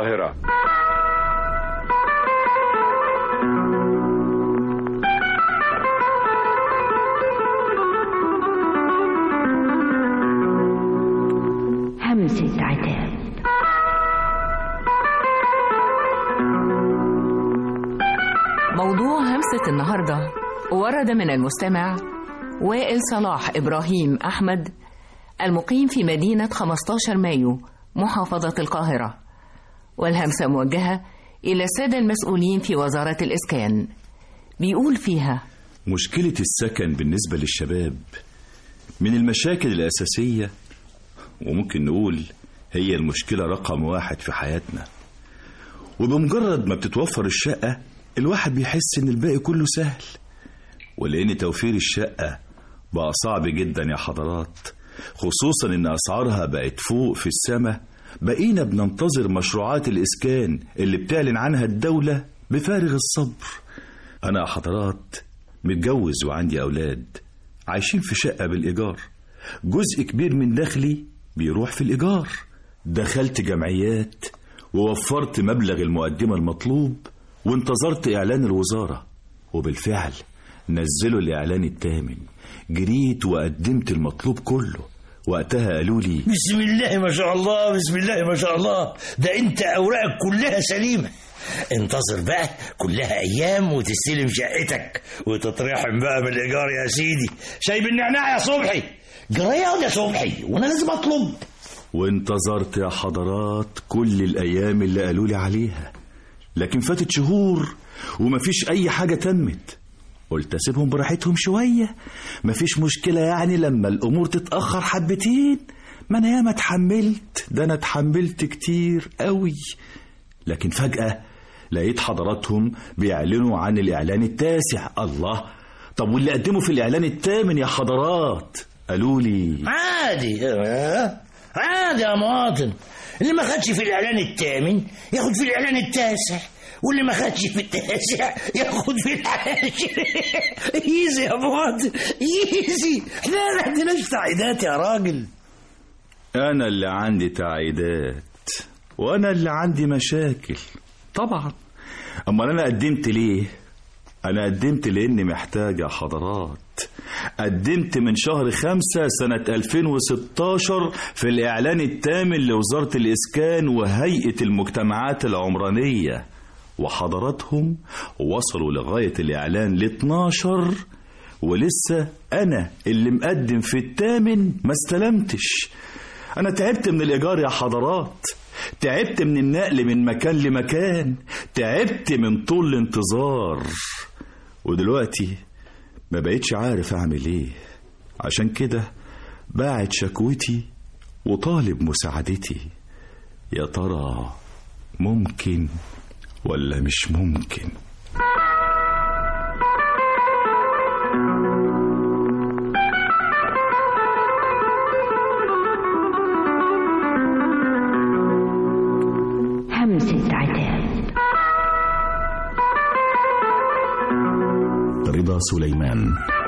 القاهرة همسة عتاب موضوع همسة النهاردة ورد من المستمع وائل صلاح إبراهيم أحمد المقيم في مدينة 15 مايو محافظة القاهرة والهمسة موجهة إلى السادة المسؤولين في وزارة الإسكان بيقول فيها مشكلة السكن بالنسبة للشباب من المشاكل الأساسية وممكن نقول هي المشكلة رقم واحد في حياتنا وبمجرد ما بتتوفر الشقة الواحد بيحس إن الباقي كله سهل ولأن توفير الشقة بقى صعب جدا يا حضرات خصوصا إن أسعارها بقت فوق في السماء بقينا بننتظر مشروعات الإسكان اللي بتعلن عنها الدولة بفارغ الصبر أنا يا حضرات متجوز وعندي أولاد عايشين في شقة بالإيجار جزء كبير من دخلي بيروح في الإيجار دخلت جمعيات ووفرت مبلغ المقدمة المطلوب وانتظرت إعلان الوزارة وبالفعل نزلوا الإعلان الثامن جريت وقدمت المطلوب كله وقتها قالوا لي بسم الله ما شاء الله بسم الله ما شاء الله ده انت اوراقك كلها سليمه انتظر بقى كلها ايام وتستلم شقتك وتترحم بقى بالايجار يا سيدي شايب النعناع يا صبحي جريان يا صبحي وانا لازم اطلب وانتظرت يا حضرات كل الأيام اللي قالوا لي عليها لكن فاتت شهور ومفيش أي حاجة تمت قلت أسيبهم براحتهم شوية مفيش مشكلة يعني لما الأمور تتأخر حبتين ما أنا ياما اتحملت ده أنا اتحملت كتير قوي لكن فجأة لقيت حضراتهم بيعلنوا عن الإعلان التاسع الله طب واللي قدموا في الإعلان الثامن يا حضرات قالوا لي عادي اه، عادي يا مواطن اللي ما خدش في الاعلان الثامن ياخد في الاعلان التاسع واللي ما خدش في التاسع ياخد في العاشر ايزي يا مواطن ايزي احنا ما عندناش تعقيدات يا راجل أنا اللي عندي تعقيدات وأنا اللي عندي مشاكل طبعا أما أنا قدمت ليه؟ أنا قدمت لأني محتاج يا حضرات قدمت من شهر خمسة سنة 2016 في الإعلان الثامن لوزارة الإسكان وهيئة المجتمعات العمرانية وحضراتهم وصلوا لغاية الإعلان ل 12 ولسه أنا اللي مقدم في الثامن ما استلمتش أنا تعبت من الإيجار يا حضرات تعبت من النقل من مكان لمكان تعبت من طول الانتظار ودلوقتي ما بقيتش عارف أعمل إيه عشان كده باعت شكوتي وطالب مساعدتي يا ترى ممكن ولا مش ممكن همسة عتاب رضا سليمان